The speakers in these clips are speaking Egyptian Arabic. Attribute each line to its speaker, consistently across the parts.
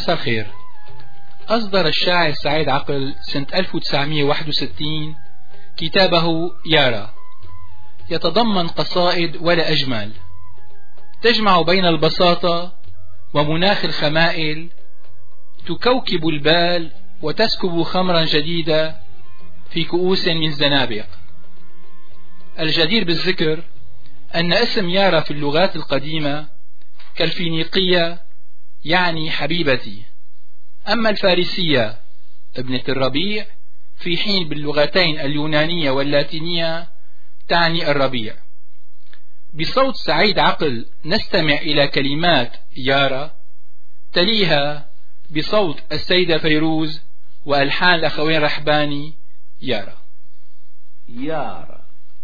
Speaker 1: مساء الخير أصدر الشاعر سعيد عقل سنة 1961 كتابه يارا يتضمن قصائد ولا أجمل تجمع بين البساطة ومناخ الخمائل تكوكب البال وتسكب خمرا جديدة في كؤوس من زنابق الجدير بالذكر أن اسم يارا في اللغات القديمة كالفينيقية يعني حبيبتي أما الفارسية ابنة الربيع في حين باللغتين اليونانية واللاتينية تعني الربيع بصوت سعيد عقل نستمع إلى كلمات يارا تليها بصوت السيدة فيروز وألحان الأخوين رحباني يارا
Speaker 2: يارا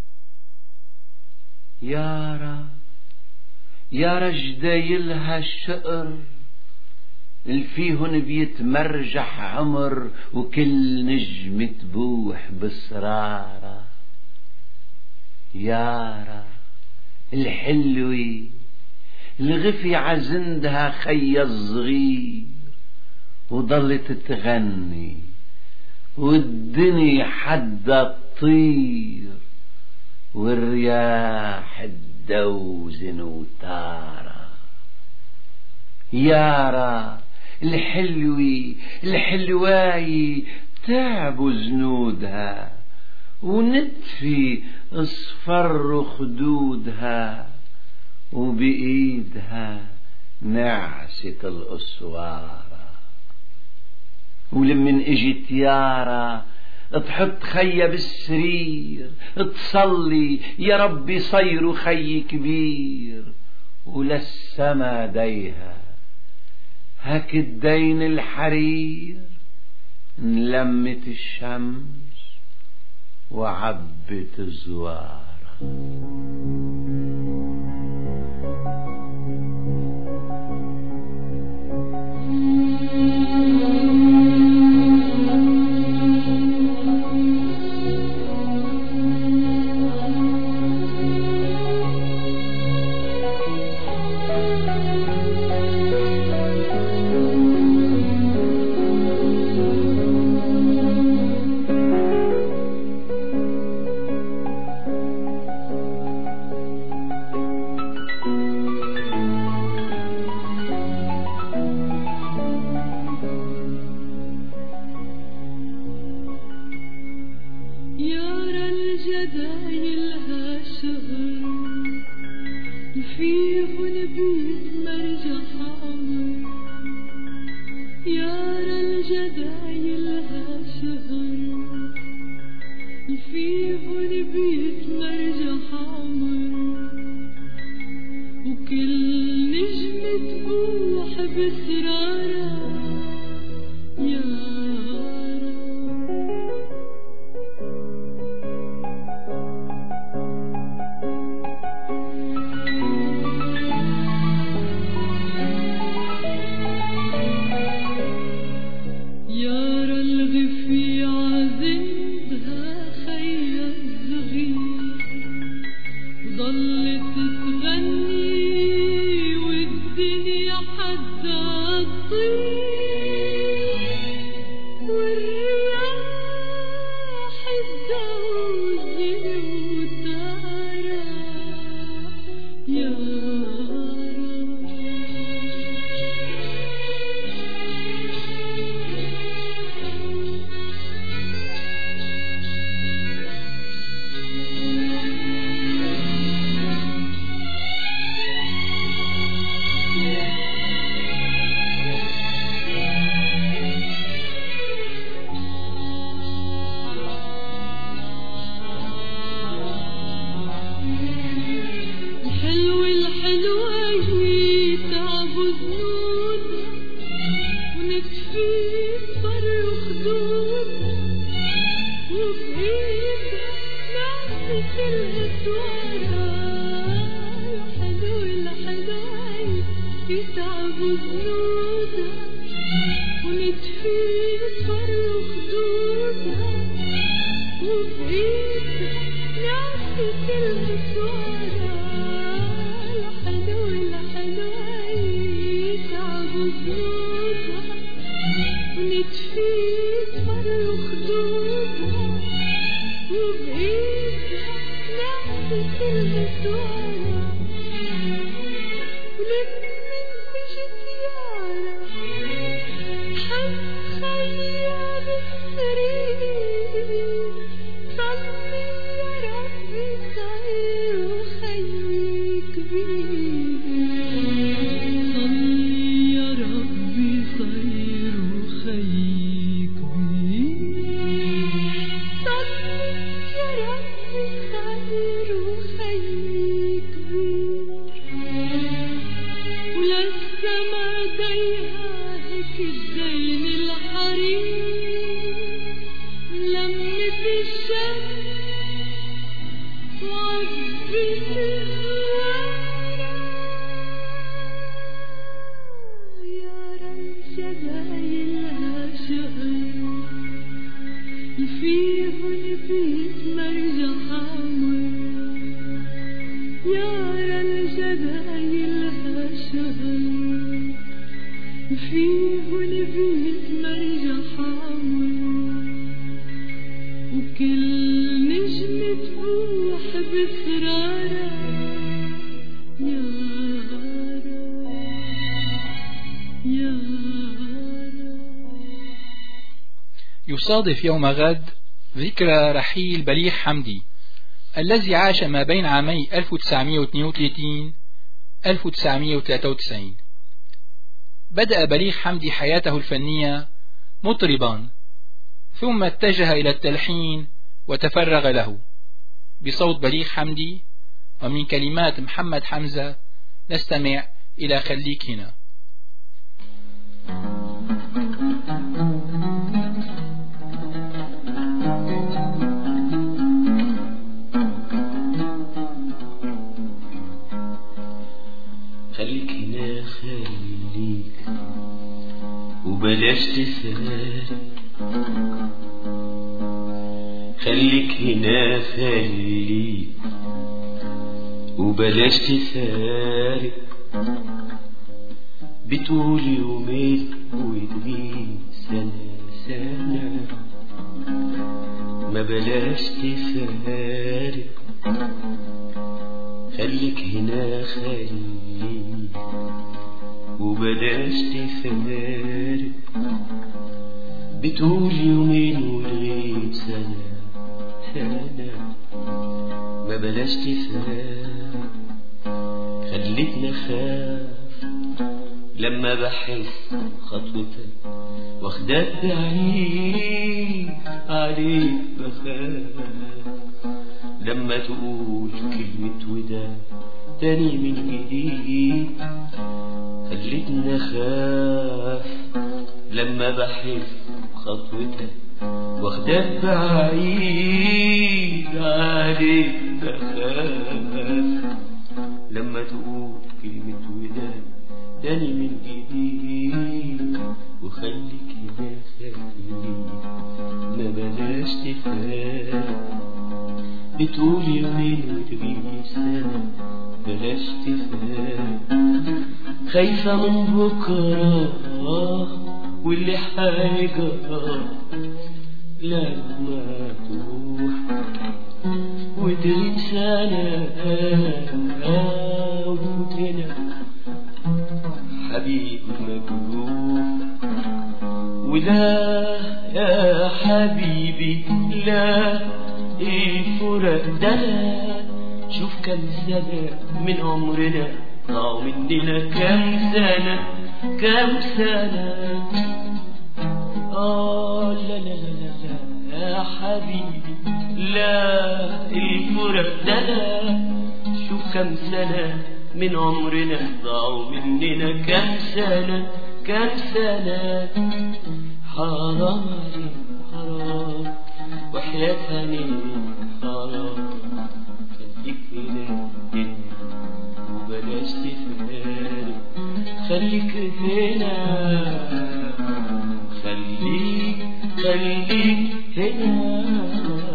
Speaker 2: يارا يارا جدايلها الشقر الفيهن بيتمرجح عمر وكل نجم تبوح بسرارة يارا الحلوي الغفي عزندها خي الصغير وضلت تغني والدنيا حدا تطير والرياح تدوزن وتارة يارا الحلوي الحلواي تعبوا زنودها ونتفي اصفر خدودها وبإيدها نعست الأسوارة ولمن اجت يارا تحط خيا بالسرير تصلي يا ربي صير خي كبير وللسما ديها هك الدين الحرير انلمت الشمس وعبت الزوارة
Speaker 3: الحلوة الحلوة تعبوا جنودها
Speaker 1: يصادف يوم غد ذكرى رحيل بليغ حمدي الذي عاش ما بين عامي 1932 1993 بدأ بليغ حمدي حياته الفنية مطربا ثم اتجه إلى التلحين وتفرغ له بصوت بليغ حمدي ومن كلمات محمد حمزة نستمع إلى خليك هنا
Speaker 2: وبلاش تسافر خليك هنا خليك وبلاش تسافر بتقول يومين وتغيب سنة سنة ما بلاش تسافر خليك هنا خليك وبلاش تفارق بتقول يومين ولغيت سنة سنة ما بلاش تفارق خلتنا خاف لما بحس خطوتك واخدك بعيد عليك بخاف لما تقول كلمة وداع تاني من جديد خلتني اخاف لما بحس خطوتك واخدك بعيد عليك بخاف لما تقول كلمة وداد تاني من جديد وخليك هنا خليك ما بلاش تفاق بتقول يومين وتغيب سنة بلاش تفاق خايفة من بكرة واللي حيجرى لما تروح وتغيب سنة وتفوت هنا حبيب مجروح ولا يا حبيبي لا الفرق ده شوف كم سنة من عمرنا ضاعوا مننا كم سنة كم سنة آه لا لا لا لا لا يا حبيبي لا الفرق ده لا شوف كم سنة من عمرنا ضاعوا مننا كم سنة كم سنة حرام عليك حرام وحياة هنين حرام خليك هنا هنا وبلاش تفارق خليك هنا خليك خليك هنا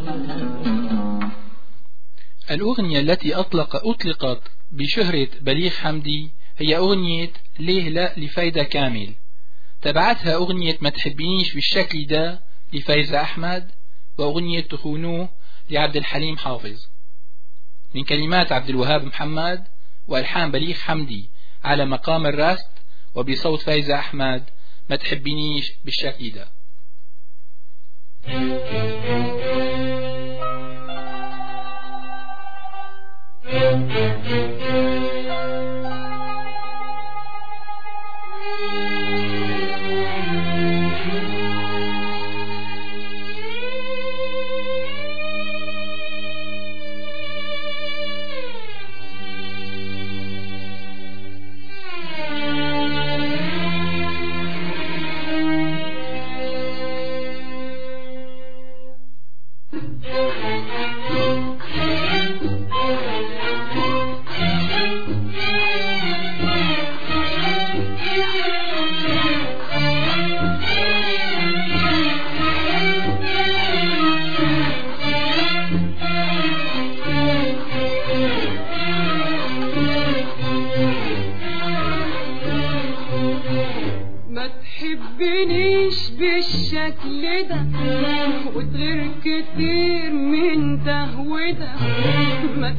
Speaker 1: الأغنية التي أطلق أطلقت بشهرة بليغ حمدي هي أغنية ليه لا لفايدة كامل تبعتها أغنية ما تحبينيش بالشكل ده لفايزة أحمد وأغنية تخونوه لعبد الحليم حافظ من كلمات عبد الوهاب محمد وألحان بليغ حمدي على مقام الراست وبصوت فايزة أحمد ما تحبينيش بالشكل ده
Speaker 3: ما تحبنيش بالشكل ده وتغير كتير من ده وده ما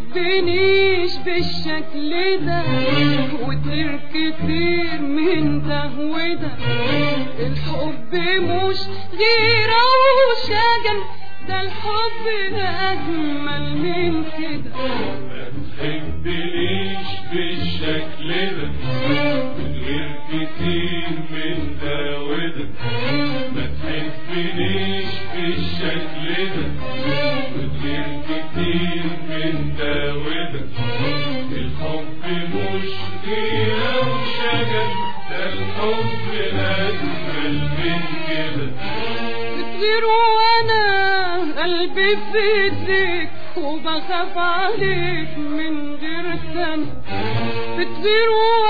Speaker 3: تحبنيش بالشكل ده وتغير كتير من ده وده الحب مش غيرة وشجن ده الحب أجمل من كده
Speaker 2: ما تحبنيش بالشكل ده من غير كتير من ده وده ما تحبنيش بالشكل ده من غير كتير من ده وده الحب مش غيرة وشجن ده الحب أجمل من كده
Speaker 3: بتغير وانا قلبي في ايديك وبخاف عليك من غير ثاني بتغير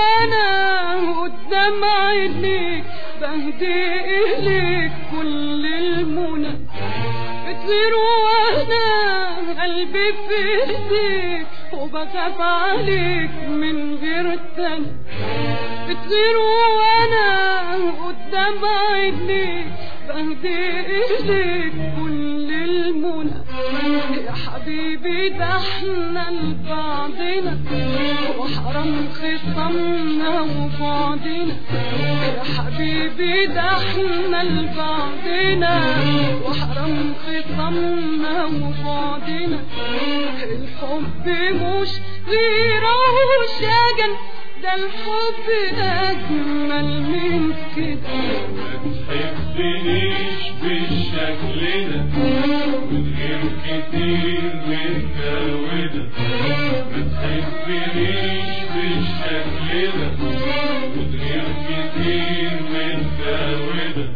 Speaker 3: وانا قدام عينيك بهدي اليك كل المنى بتغير وانا قلبي في ايديك وبخاف عليك من غير ثاني بتغير وانا قدام عينيك بهدي اليك كل المنى يا حبيبي ده احنا لبعضنا وحرام خصمنا وبعضنا يا حبيبي ده احنا لبعضنا وحرام خصمنا وبعضنا الحب مش غيرة وشجن ده الحب أجمل من كده
Speaker 2: ما تحبنيش بالشكل ده من غير كتير من ده وده ما تحبنيش بالشكل ده من غير كتير من ده وده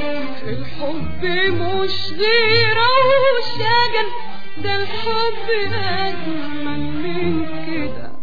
Speaker 3: الحب مش غيرة وشجن ده الحب أجمل من كده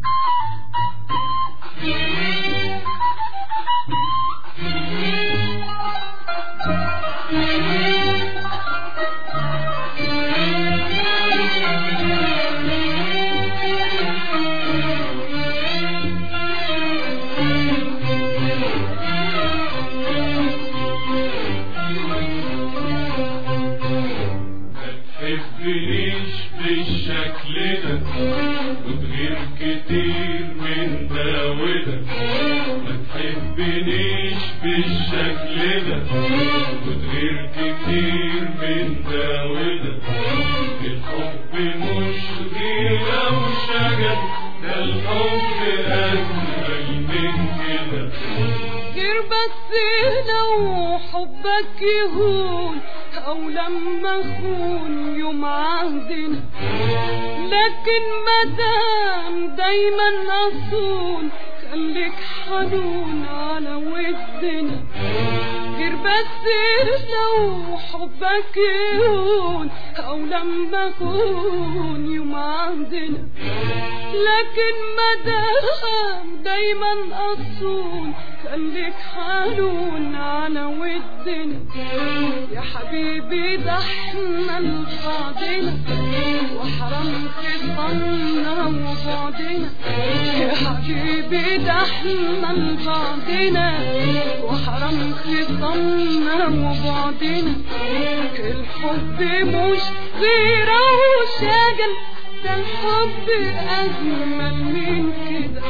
Speaker 2: ما تحبنيش بالشكل ده من غير كتير من ده وده ما تحبنيش بالشكل ده من غير كتير من ده وده الحب مش غيرة وشجن ده الحب أجمل من كده
Speaker 3: غير بس لو حبك يهون او لما اخون يوم عهدنا لكن مدام دايما اصون خليك حنون على ودنا غير بس لو حبك يهون او لما اخون يوم عهدنا لكن مدام دايما اصون كان لك حنون على ودنا يا حبيبي ده احنا لبعضنا وحرام خصمنا وبعدنا يا حبيبي ده احنا لبعضنا وحرام خصمنا وبعدنا الحب مش غيره وشجن ده الحب أجمل من كده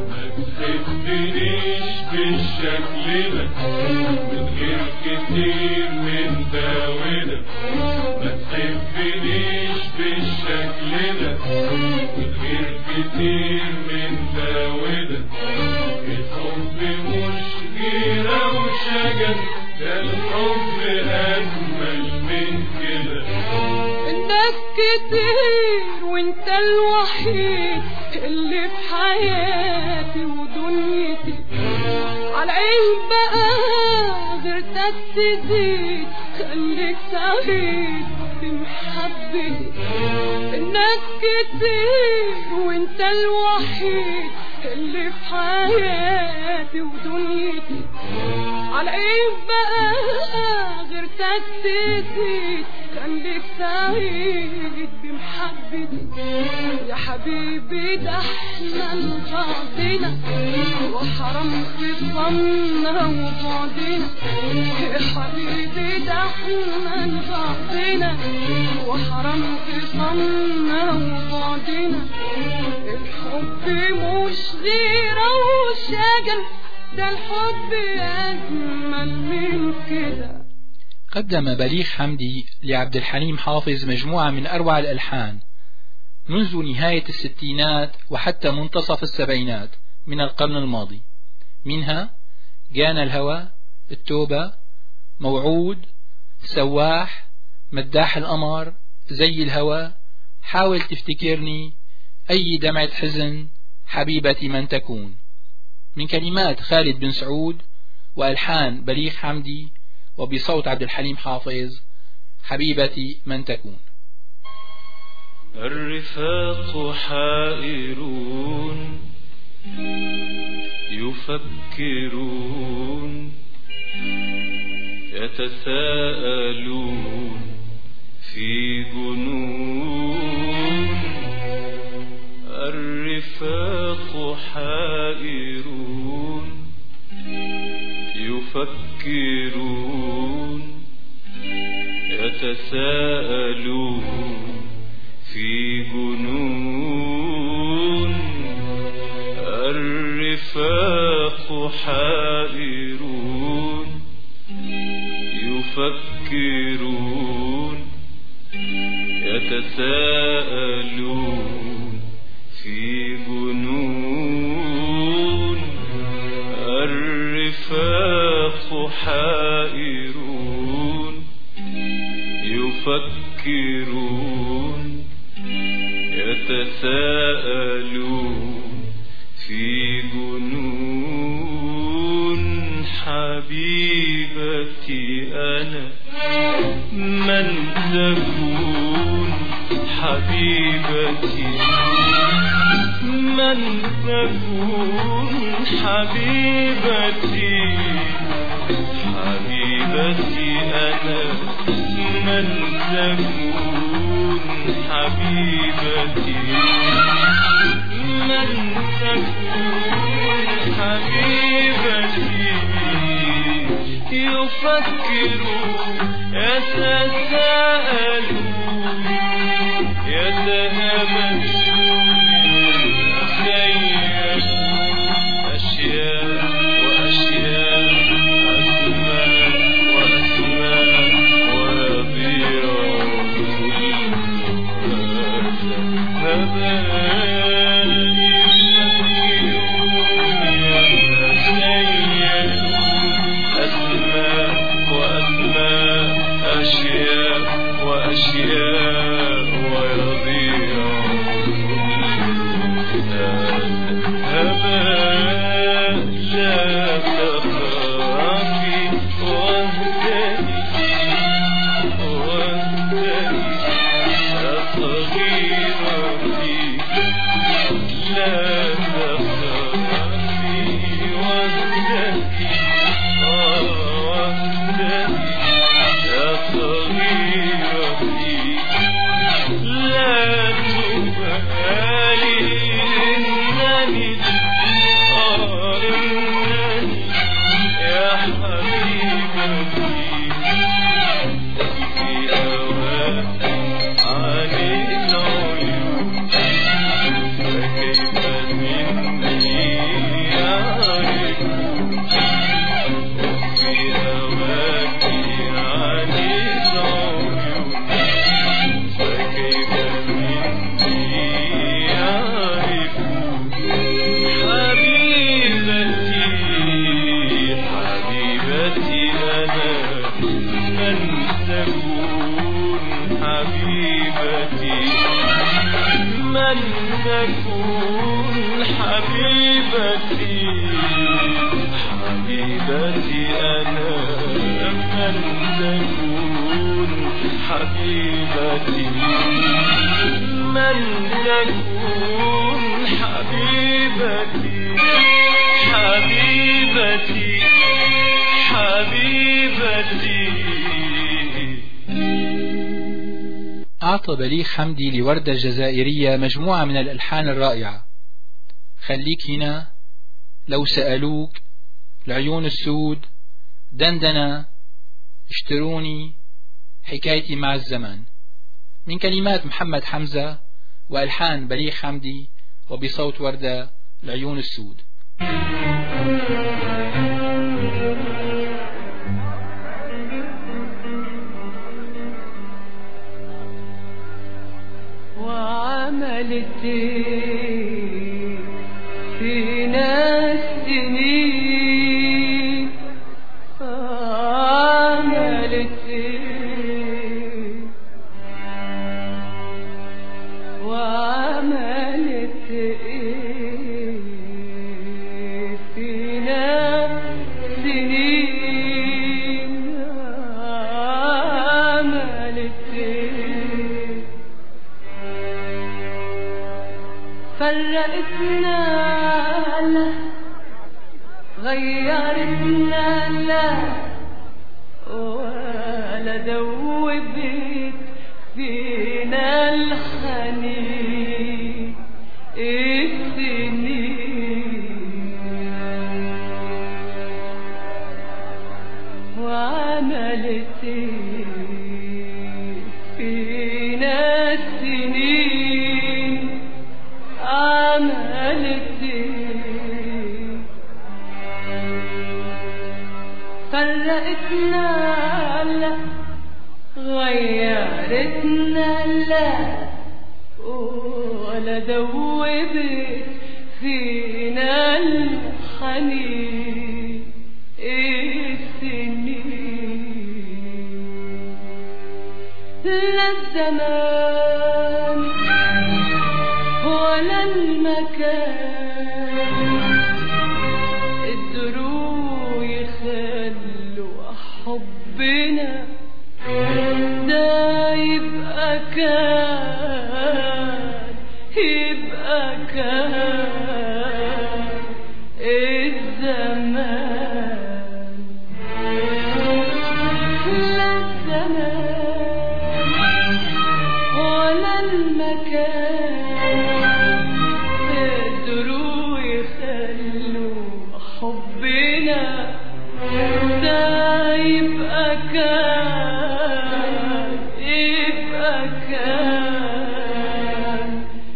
Speaker 2: تحبنيش بالشكل ده من غير كتير من ده وده ما تحبنيش بالشكل ده من غير كتير من ده وده الحب مش غيرة وشجن ده الحب أجمل من كده
Speaker 3: الناس كتير وانت الوحيد اللي في حياتي ودنيتي على عين بقى غيرتك تزيد خليك سعيد بمحبتي الناس كتير وانت الوحيد اللي في حياتي ودنيتي على ايه بقى غيرتك تزيد خليك سعيد بمحبتي يا حبيبي ده احنا لبعضنا وحرام خصمنا وبعدنا يا حبيبي ده احنا لبعضنا وحرام خصمنا وبعدنا الحب مش غيره وشجن ده الحب أجمل من كده
Speaker 1: قدم بليغ حمدي لعبد الحليم حافظ مجموعة من أروع الألحان منذ نهاية الستينات وحتى منتصف السبعينات من القرن الماضي منها جانا الهوى التوبة موعود سواح مداح القمر زي الهوى حاول تفتكرني أي دمعة حزن حبيبتي من تكون من كلمات خالد بن سعود وألحان بليغ حمدي وبصوت عبد الحليم حافظ حبيبتي من تكون
Speaker 2: الرفاق حائرون يفكرون يتساءلون في جنون الرفاق حائرون يفكرون يتساءلون في جنون الرفاق حائرون يفكرون يتساءلون في جنون الرفاق حائرون يفكرون يتساءلون في جنون حبيبتي أنا من تكون حبيبتي من تكون حبيبتي حبيبتي أنا من تكون حبيبتي من تكون حبيبتي يفكرون يتساءلون يتهمسون يتخيلون أشياء وأشياء أسماء وأسماء ويضيع كل هذا أسماء وأسماء أشياء وأشياء ويضيع هباء لا تخافي واهتدي واهتدي صغيرتي لا تخافي واهتدي صغيرتي لا تبالي إنني آه إنني يا حبيبتي في أوان عن العيون فكيف مني يعرفون في هواك عن العيون فكيف مني يعرفون حبيبتي حبيبتي أنا من تكون حبيبتي من تكون حبيبتي حبيبتي أنا من تكون حبيبتي من تكون حبيبتي حبيبتي حبيبتي
Speaker 1: أعطى بليغ حمدي لوردة الجزائرية مجموعة من الألحان الرائعة خليك هنا لو سألوك العيون السود دندنة اشتروني حكايتي مع الزمن من كلمات محمد حمزة وألحان بليغ حمدي وبصوت وردة العيون السود
Speaker 3: وعملت إيه فينا السنين عملت إيه وعملت إيه فينا سنين عملت إيه فرقتنا لا غيرتنا لا ولا دوبت فينا الحنين السنين وعملت إيه فينا السنين عملت إيه فرقتنا لا غيرتنا لا ولا دوبت فينا الحنين السنين لا الزمان ولا المكان قدروا يخلوا حبنا ده يبقى كان يبقى كان الزمان لا الزمان ولا المكان قدروا يخلوا حبنا ده يبقى كان يبقى كان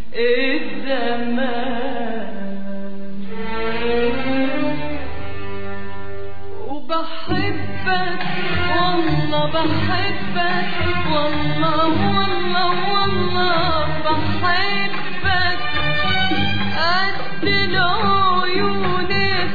Speaker 3: الزمان وبحبك والله بحبك والله والله والله بحبك قد العيون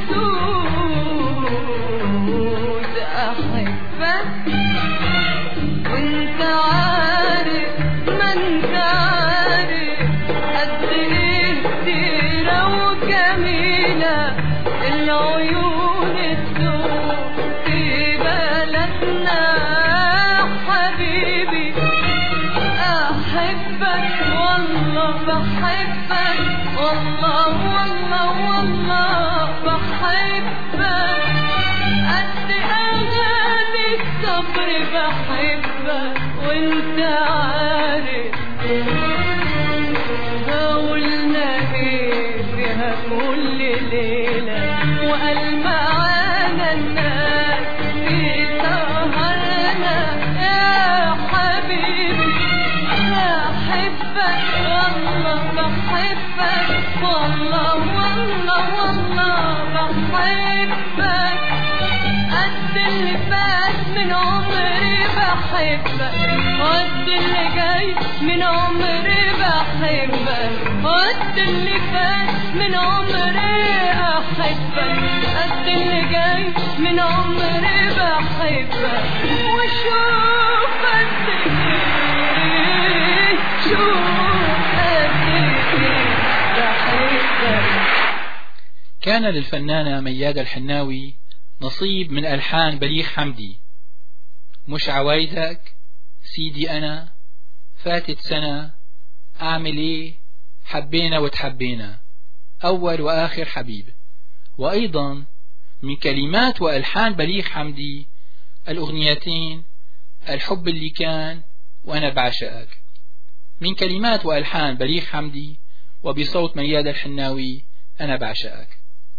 Speaker 3: السود احبك وانت عارف ما انت عارف قد ايه كتيرة وجميلة العيون السود في بلدنا حبيبي احبك والله بحبك والله والله والله بحبك قد اغاني الصبر بحبك وانت عارف قولنا ايه فيها كل ليلة وقال معانا الناس في سهرنا يا حبيبي بحبك والله بحبك والله والله والله بحبك قد اللي فات من عمري بحبك قد اللي جاي من عمري بحبك قد اللي فات من عمري احبك قد اللي جاي من عمري بحبك وشوف قد ايه شوف قد ايه بحبك
Speaker 1: كان للفنانة ميادة الحناوي نصيب من ألحان بليغ حمدي مش عوايدك سيدي أنا فاتت سنة أعمل إيه حبينا وتحبينا أول وآخر حبيب وأيضا من كلمات وألحان بليغ حمدي الأغنيتين الحب اللي كان وأنا بعشقك من كلمات وألحان بليغ حمدي وبصوت ميادة الحناوي أنا بعشقك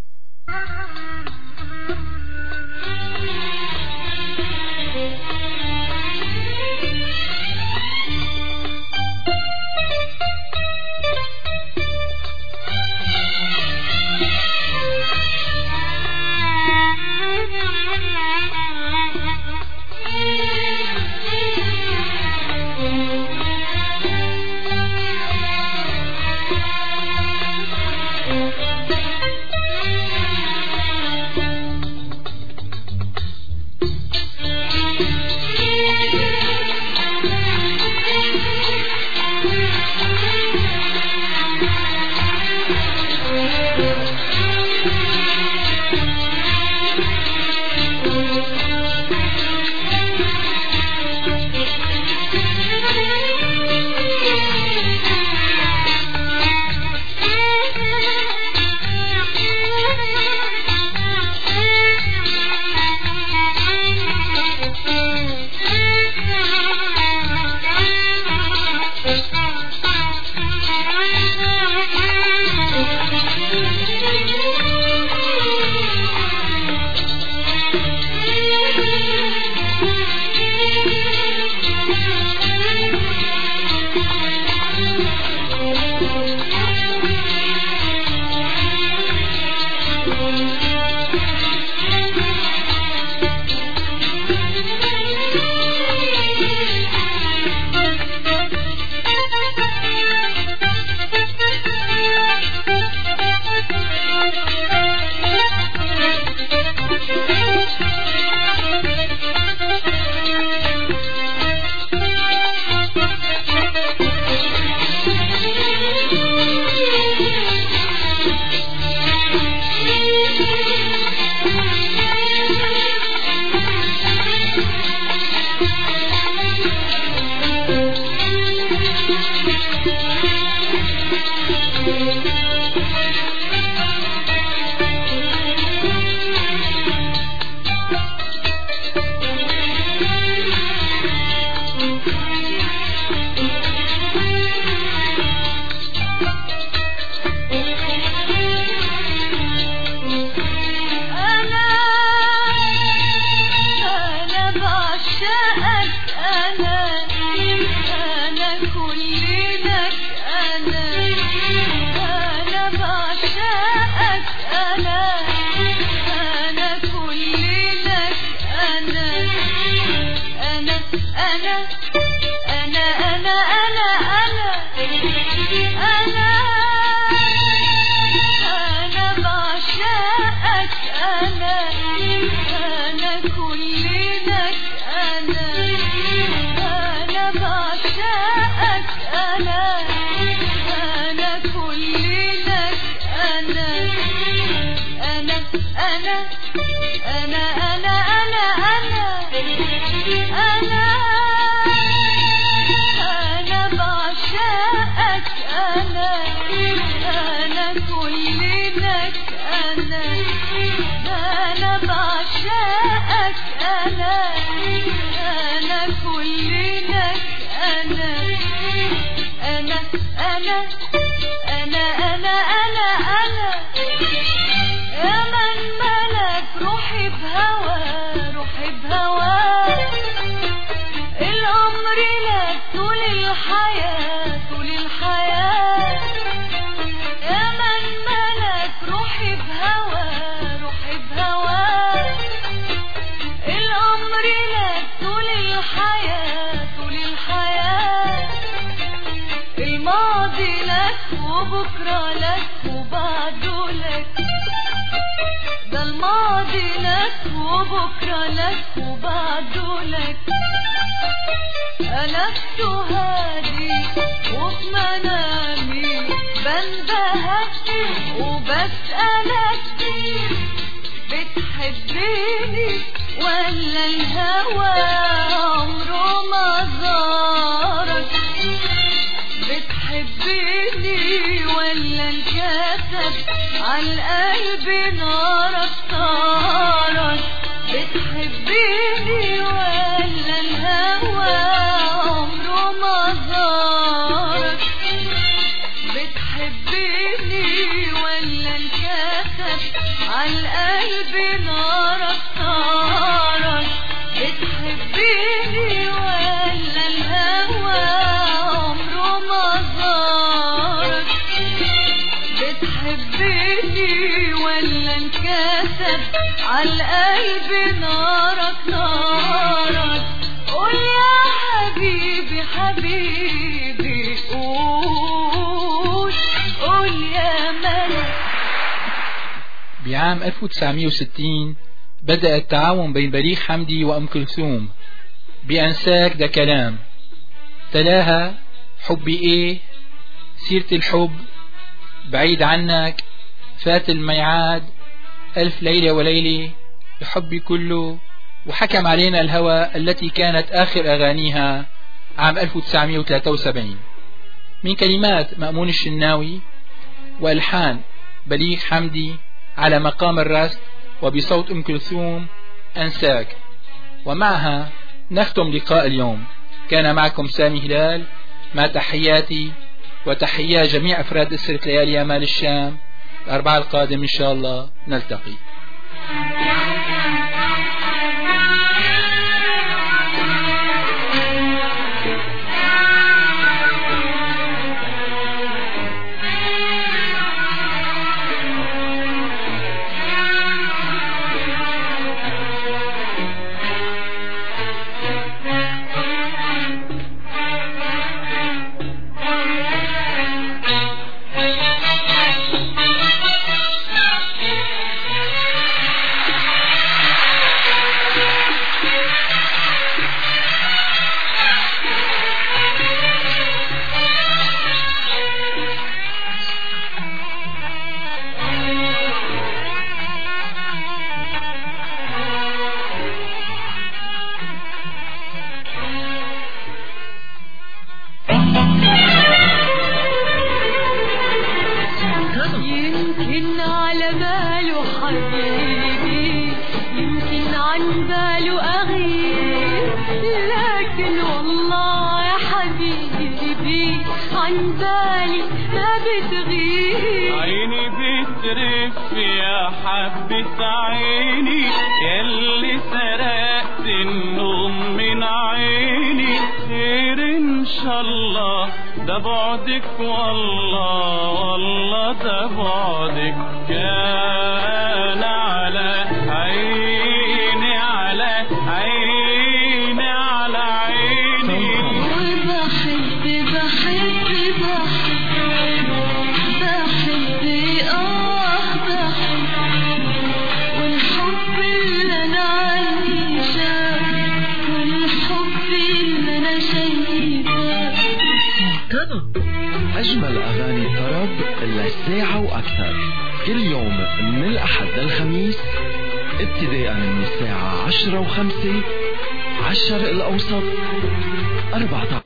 Speaker 3: أنا أنا بعشقك أنا أنا كل لك أنا أنا بعشقك أنا أنا كل لك أنا أنا أنا أنا أنا أنا أنا أنا أنا بعشقك أنا أنا كل لك أنا أنا بعشقك أنا أنا كل لك أنا أنا أنا أنا أنا أنا أنا أنا أنا بعشقك أنا أنا كل لك أنا أنا بعشقك أنا أنا كل لك أنا أنا أنا أنا أنا أنا أنا يا من ملك روحي بهوى روحي بهوى الأمر لك طول الحياة طول الحياة يا من ملك روحي بهوى روحي بهوى الأمر لك طول الحياة طول الحياة الماضي لك وبكرة لك وبعده لك ده الماضي لك وبكرة لك وبعده لك ألفت هادي وفي منامي بندهك وبسألك بتحبيني ولا الهوى عمره ما زارك بتحبيني ولا انكتب عالقلب نارك طارك بتحبيني ولا الهوى عمره ما زارك بتحبيني ولا انكتب عالقلب نارك طارك بتحبيني ولا الهوى عمره ما زارك بتحبيني ولا انكتب عالقلب نارك نارك قول يا حبيبي حبيبي قول قول يا ملك
Speaker 1: بعام 1960 بدأ التعاون بين بليغ حمدي وأم كلثوم بأنساك ده كلام تلاها حبي إيه سيرة الحب بعيد عنك فات الميعاد ألف ليلة وليلة بحبي كله وحكم علينا الهوى التي كانت آخر أغانيها عام 1973 من كلمات مأمون الشناوي وألحان بليغ حمدي على مقام الرست وبصوت أم كلثوم أنساك ومعها نختم لقاء اليوم كان معكم سامي هلال مع تحياتي وتحيات جميع أفراد أسرة ليالي أمال الشام الأربعاء القادم إن شاء الله نلتقي
Speaker 3: يمكن على باله حبيبي يمكن عن باله أغيب لكن والله يا حبيبي عن بالي ما بتغيب
Speaker 2: عيني بترف يا حبة عيني يلي سرقت النوم من عيني خير ان شاء الله ده بعدك والله والله ده بعدك كان على عيني على عيني على عيني
Speaker 3: وبحب بحب بحب بحب اه بحب والحب اللي انا عايشاه والحب اللي انا شايفاه
Speaker 4: طرب أجمل أغاني الطرب للساعة وأكثر كل يوم من الأحد للخميس ابتداء من الساعة عشرة وخمسة عالشرق الأوسط 14